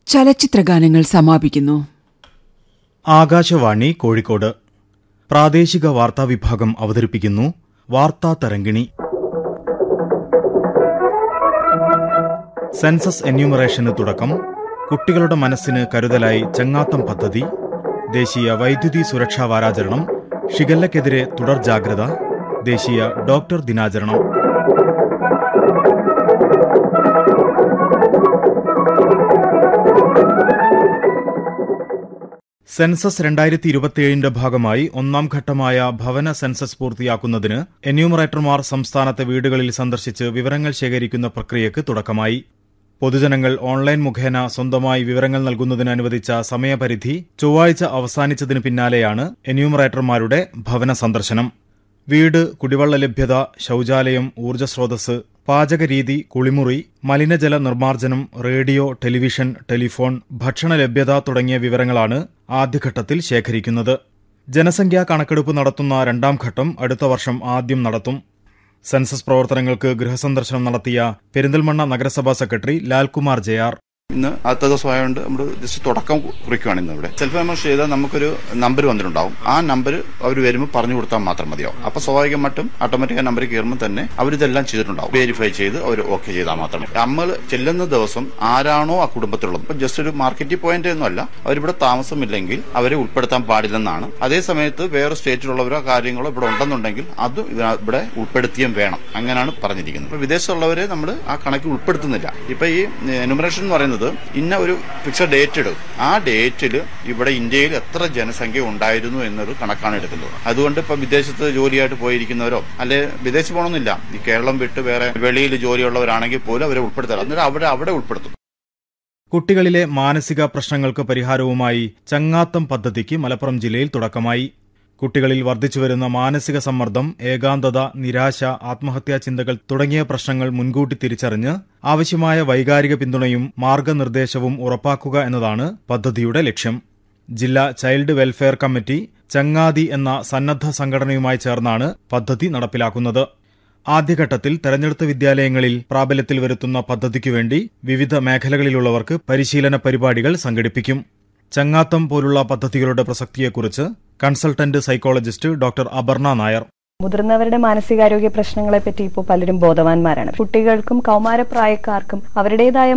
ചലച്ചിത്രഗാനങ്ങൾ സമാപിക്കുന്നു ആകാശവാണി കോഴിക്കോട് പ്രാദേശിക വാർത്താ വിഭാഗം അവതരിപ്പിക്കുന്നു വാർത്താ തരംഗിണി സെൻസസ് എന്യൂമറേഷന് തുടക്കം കുട്ടികളുടെ മനസ്സിന് കരുതലായി ചങ്ങാത്തം പദ്ധതി ദേശീയ വൈദ്യുതി സുരക്ഷാ വാരാചരണം ഷിഗല്ലയ്ക്കെതിരെ തുടർ ജാഗ്രത ദേശീയ ഡോക്ടർ ദിനാചരണം സെൻസസ് രണ്ടായിരത്തി ഇരുപത്തിയേഴിന്റെ ഭാഗമായി ഒന്നാം ഘട്ടമായ ഭവന സെൻസസ് പൂർത്തിയാക്കുന്നതിന് എന്യൂമറേറ്റർമാർ സംസ്ഥാനത്തെ വീടുകളിൽ സന്ദർശിച്ച് വിവരങ്ങൾ ശേഖരിക്കുന്ന പ്രക്രിയയ്ക്ക് തുടക്കമായി പൊതുജനങ്ങൾ ഓൺലൈൻ മുഖേന സ്വന്തമായി വിവരങ്ങൾ നൽകുന്നതിന് അനുവദിച്ച സമയപരിധി ചൊവ്വാഴ്ച അവസാനിച്ചതിന് പിന്നാലെയാണ് എന്യൂമറേറ്റർമാരുടെ ഭവന സന്ദർശനം വീട് കുടിവെള്ള ലഭ്യത ശൌചാലയം ഊർജ്ജസ്രോതസ് പാചകരീതി കുളിമുറി മലിനജല നിർമ്മാർജ്ജനം റേഡിയോ ടെലിവിഷൻ ടെലിഫോൺ ഭക്ഷണ ലഭ്യത തുടങ്ങിയ വിവരങ്ങളാണ് ആദ്യഘട്ടത്തിൽ ശേഖരിക്കുന്നത് ജനസംഖ്യാ കണക്കെടുപ്പ് നടത്തുന്ന രണ്ടാം ഘട്ടം അടുത്ത വർഷം ആദ്യം നടത്തും സെൻസസ് പ്രവർത്തനങ്ങൾക്ക് ഗൃഹസന്ദർശനം നടത്തിയ പെരിന്തൽമണ്ണ നഗരസഭാ സെക്രട്ടറി ലാൽകുമാർ ജയാർ ഇന്ന് അടുത്ത ദിവസമായതുകൊണ്ട് നമ്മൾ ജസ്റ്റ് തുടക്കം കുറിക്കുകയാണ് ഇന്ന് ഇവിടെ സെൽഫ് എമർഷൻ ചെയ്താൽ നമുക്കൊരു നമ്പർ വന്നിട്ടുണ്ടാവും ആ നമ്പർ അവർ വരുമ്പോൾ പറഞ്ഞു കൊടുത്താൽ മാത്രം മതിയാവും അപ്പൊ സ്വാഭാവികമായിട്ടും ഓട്ടോമാറ്റിക് ആ നമ്പർ കയറുമ്പോൾ തന്നെ അവരിതെല്ലാം ചെയ്തിട്ടുണ്ടാവും വെരിഫൈ ചെയ്ത് അവർ ഓക്കെ ചെയ്താൽ മാത്രം നമ്മൾ ചെല്ലുന്ന ദിവസം ആരാണോ ആ കുടുംബത്തിലുള്ളത് ഇപ്പൊ ജസ്റ്റ് ഒരു മാർക്കറ്റിംഗ് പോയിന്റ് ഒന്നുമല്ല അവരിവിടെ താമസമില്ലെങ്കിൽ അവരെ ഉൾപ്പെടുത്താൻ പാടില്ലെന്നാണ് അതേ സമയത്ത് വേറെ സ്റ്റേറ്റിലുള്ളവരോ കാര്യങ്ങളോ ഇവിടെ ഉണ്ടെന്നുണ്ടെങ്കിൽ അതും ഇവ- ഇവിടെ ഉൾപ്പെടുത്തിയും വേണം അങ്ങനെയാണ് പറഞ്ഞിരിക്കുന്നത് ഇപ്പൊ വിദേശത്തുള്ളവരെ നമ്മൾ ആ കണക്കിൽ ഉൾപ്പെടുത്തുന്നില്ല ഇപ്പൊ ഈ എനുമറേഷൻ എന്ന് പറയുന്നത് ഇന്ന ഒരു ഫിക്സഡ് ഡേറ്റ് ഇടും ആ ഡേറ്റിൽ ഇവിടെ ഇന്ത്യയിൽ എത്ര ജനസംഖ്യ ഉണ്ടായിരുന്നു എന്നൊരു കണക്കാണ് എടുക്കുന്നത് അതുകൊണ്ട് ഇപ്പൊ വിദേശത്ത് ജോലിയായിട്ട് പോയിരിക്കുന്നവരോ അല്ലെ വിദേശത്ത് പോകണമെന്നില്ല ഈ കേരളം വിട്ട് വേറെ വെളിയിൽ ജോലിയുള്ളവരാണെങ്കിൽ പോലും അവരെ ഉൾപ്പെടുത്താറ് എന്നിട്ട് അവിടെ അവിടെ ഉൾപ്പെടുത്തും കുട്ടികളിലെ മാനസിക പ്രശ്നങ്ങൾക്ക് പരിഹാരവുമായി ചങ്ങാത്തം പദ്ധതിക്ക് മലപ്പുറം ജില്ലയിൽ തുടക്കമായി കുട്ടികളിൽ വർദ്ധിച്ചുവരുന്ന മാനസിക സമ്മർദ്ദം ഏകാന്തത നിരാശ ആത്മഹത്യാ ചിന്തകൾ തുടങ്ങിയ പ്രശ്നങ്ങൾ മുൻകൂട്ടി തിരിച്ചറിഞ്ഞ് ആവശ്യമായ വൈകാരിക പിന്തുണയും മാർഗനിർദ്ദേശവും ഉറപ്പാക്കുക എന്നതാണ് പദ്ധതിയുടെ ലക്ഷ്യം ജില്ലാ ചൈൽഡ് വെൽഫെയർ കമ്മിറ്റി ചങ്ങാതി എന്ന സന്നദ്ധ സംഘടനയുമായി ചേർന്നാണ് പദ്ധതി നടപ്പിലാക്കുന്നത് ആദ്യഘട്ടത്തിൽ തെരഞ്ഞെടുത്ത വിദ്യാലയങ്ങളിൽ പ്രാബല്യത്തിൽ വരുത്തുന്ന പദ്ധതിക്കു വേണ്ടി വിവിധ മേഖലകളിലുള്ളവർക്ക് പരിശീലന പരിപാടികൾ സംഘടിപ്പിക്കും ചങ്ങാത്തം പോലുള്ള പദ്ധതികളുടെ പ്രസക്തിയെക്കുറിച്ച് consultant psychologist doctor Aparna Nair മുതിർന്നവരുടെ മാനസികാരോഗ്യ പ്രശ്നങ്ങളെ പറ്റി ഇപ്പോൾ പലരും ബോധവാന്മാരാണ് കുട്ടികൾക്കും കൗമാരപ്രായക്കാർക്കും അവരുടേതായ